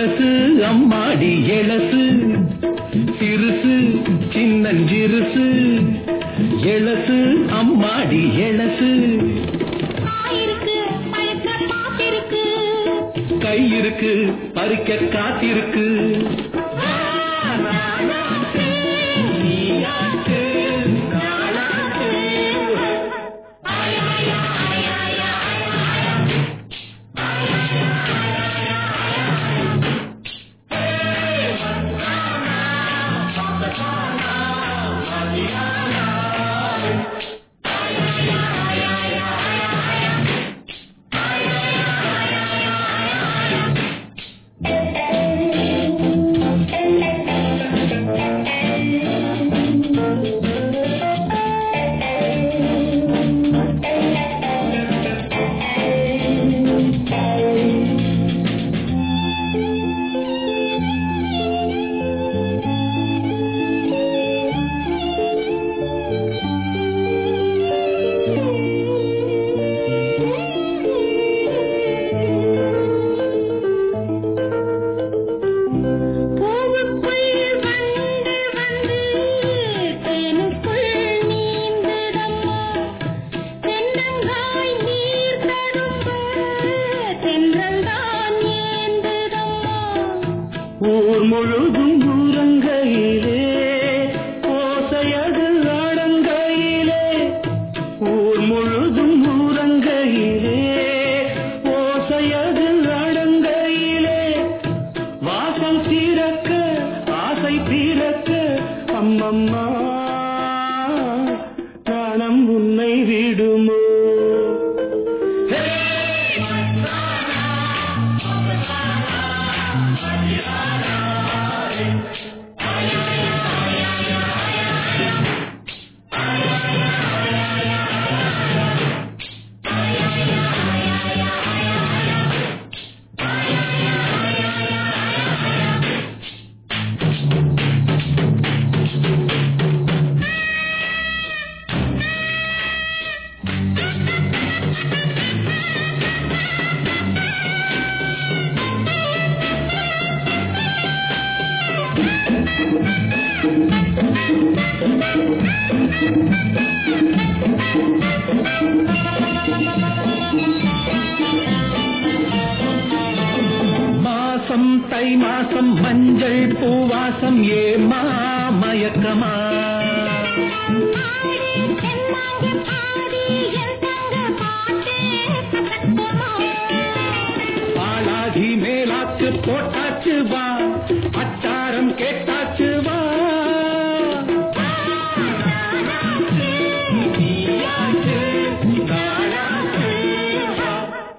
எழசு அம்மாடி எழசு சிறுசு சின்னஞ்சிறுசு எழசு அம்மாடி எழசு காயிருக்கு பழுக்க காத்திருக்கு கை இருக்கு பறிக்க காத்திருக்கு நீயாச்சு, நானாச்சு. பூவுக்குள் வந்து வந்து தேனுக்குள் நீந்துதம்மா தென்னங்காய் நீர் தரும்ப தென்றல்தான் ஏந்துதம்மா ஊர் முழுதும் ஊரங்கையிலே ஓசையது அடங்கையிலே ஊர் முழுதும் ஊரங்கையிலே ஓசையது அடங்கையிலே வாசம் தீரக்க ஆசை தீரக்க அம்மம்மா நாணம் உன்னை விடுமோ மாசம் தை மாசம் மஞ்சள் பூவாசம் ஏமா மயக்கமா பாலாகி மேலாக்கு போட்டாச்சு வா அச்சாரம் கேட்டாச்சு வா நீயாச்சு, நானாச்சு, வா.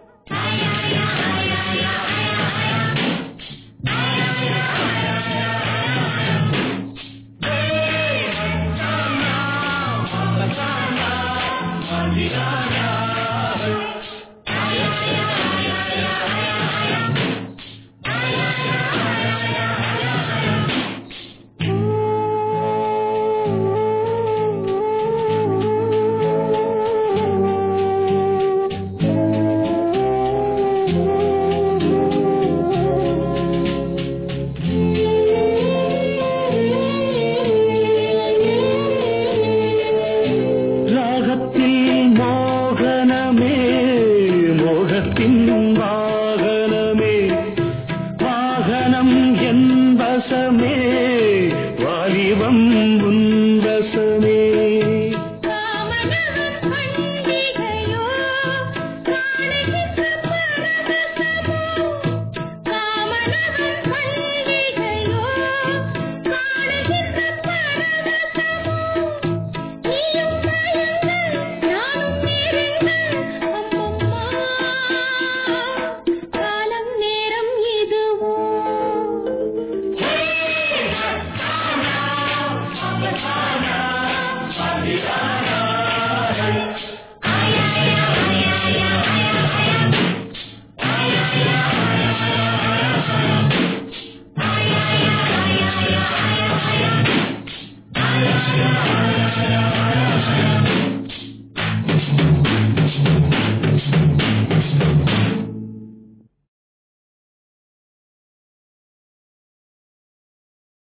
ராகத்தில் மோகனமே மோகத்தின் வாகனமே வாகனம் என்பசமே வாலிபம் உன்வசமே காலம் நேரம் இதுவோ ஆ